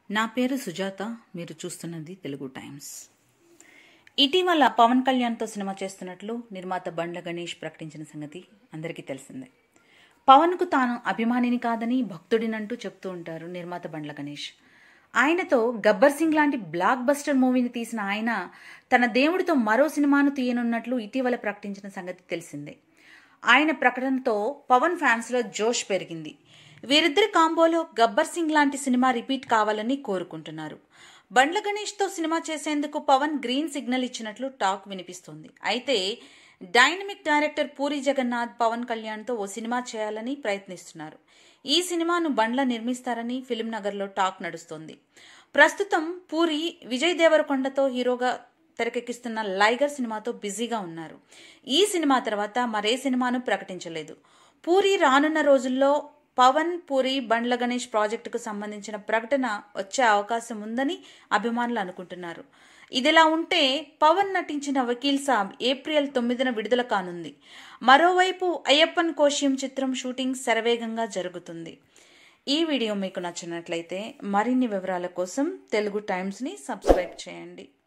నా పేరు సుజాత మీరు చూస్తున్నది తెలుగు టైమ్స్ ఇటీవల పవన్ కళ్యాణ్తో సినిమా చేస్తున్నట్లు నిర్మాత బండ్ల గణేష్ ప్రకటించిన సంగతి అందరికీ తెలిసిందే పవన్కు తాను అభిమానిని కాదని భక్తుడినంటూ చెప్తూ ఉంటారు నిర్మాత బండ్ల గణేష్ ఆయనతో గబ్బర్ సింగ్ లాంటి బ్లాక్ బస్టర్ మూవీని తీసిన ఆయన తన దేవుడితో మరో సినిమాను తీయనున్నట్లు ఇటీవల ప్రకటించిన సంగతి తెలిసిందే ఆయన ప్రకటనతో పవన్ ఫ్యాన్స్లో జోష్ పెరిగింది వీరిద్దరి కాంబోలో గబ్బర్ సింగ్ లాంటి సినిమా రిపీట్ కావాలని కోరుకుంటున్నారు బండ్ల గణేష్తో సినిమా చేసేందుకు పవన్ గ్రీన్ సిగ్నల్ ఇచ్చినట్లు టాక్ వినిపిస్తోంది అయితే డైనమిక్ డైరెక్టర్ పూరి జగన్నాథ్ పవన్ కళ్యాణ్తో ఓ సినిమా చేయాలని ప్రయత్నిస్తున్నారు ఈ సినిమాను బండ్ల నిర్మిస్తారని ఫిలిం నగర్లో టాక్ నడుస్తోంది ప్రస్తుతం పూరి విజయ్ దేవరకొండతో హీరోగా తెరకెక్కిస్తున్న లైగర్ సినిమాతో బిజీగా ఉన్నారు ఈ సినిమా తర్వాత మరే సినిమాను ప్రకటించలేదు పూరి రానున్న రోజుల్లో పవన్ పూరి బండ్ల గణేష్ ప్రాజెక్టుకు సంబంధించిన ప్రకటన వచ్చే అవకాశం ఉందని అభిమానులు అనుకుంటున్నారు ఇదిలా ఉంటే పవన్ నటించిన వకీల్ సాబ్ ఏప్రిల్ తొమ్మిదిన విడుదల కానుంది మరోవైపు అయ్యప్పన్ కోశ్యం చిత్రం షూటింగ్ శరవేగంగా జరుగుతుంది ఈ వీడియో మీకు నచ్చినట్లయితే మరిన్ని వివరాల కోసం తెలుగు టైమ్స్ని సబ్స్క్రైబ్ చేయండి